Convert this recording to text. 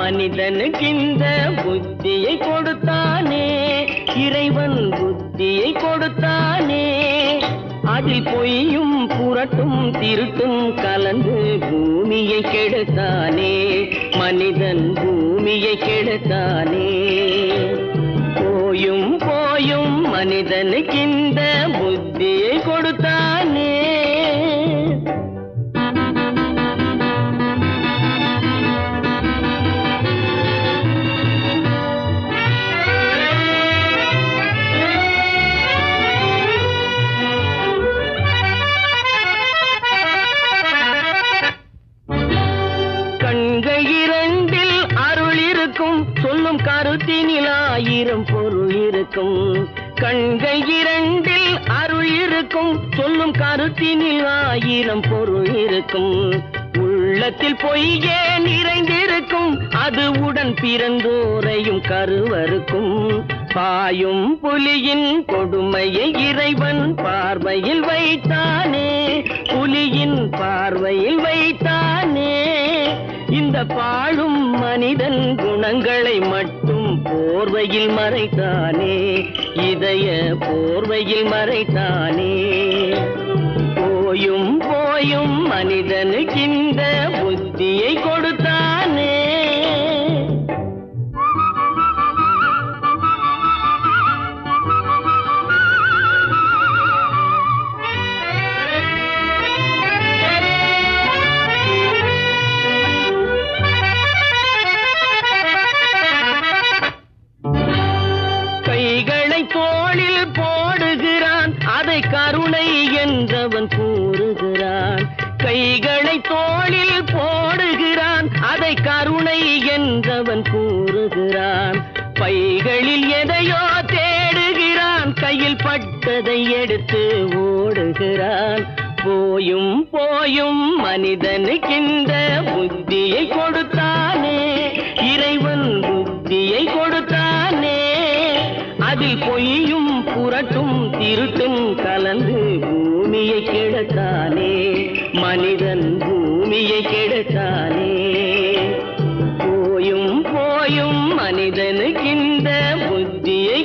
மனிதனுக்கு இந்த புத்தியை கொடுத்தானே இறைவன் புத்தியை கொடுத்தானே அதில் பொய்யும் புரட்டும் திருட்டும் கலந்து பூமியை கெடுத்தானே மனிதன் பூமியை கெடுத்தானே போயும் போயும் மனிதனுக்கு இந்த புத்தியை கொடுத்தானே கண்கள் இரண்டில் அருள் இருக்கும் சொல்லும் கருத்தினில் ஆயிரம் பொருள் இருக்கும் கண்கள் இரண்டில் அருள் இருக்கும் சொல்லும் கருத்தினில் ஆயிரம் பொருள் இருக்கும் உள்ளத்தில் பொய்யே நிறைந்திருக்கும் அது உடன் பிறந்தோரையும் கருவருக்கும் பாயும் புலியின் கொடுமையை இறைவன் பார்வையில் வைத்தானே புலியின் பார்வையில் வைத்தானே இந்த பாழும் மனிதன் குணங்களை மட்டும் போர்வையில் மறைத்தானே இதய போர்வையில் மறைத்தானே போயும் போயும் மனிதனுக்கு இந்த புத்தியை கொடுத்தானே கைகளை தோளில் போடுகிறான் அதை கருணை என்றவன் கூறுகிறான் கைகளை தோளில் போடுகிறான் அதை கருணை என்றவன் கூறுகிறான் பைகளில் எதையோ தேடுகிறான் கையில் பட்டதை எடுத்து ஓடுகிறான் போயும் போயும் மனிதனுக்கின்ற புத்தியை கொடுத்தானே இறைவன் புத்தியை கொடுத்தானே அதில் பொய்யும் புரட்டும் திருட்டும் கலந்து பூமியை கெடுத்தானே மனிதன் பூமியை கெடுத்தானே போயும் போயும் மனிதனுக்கின்ற புத்தியை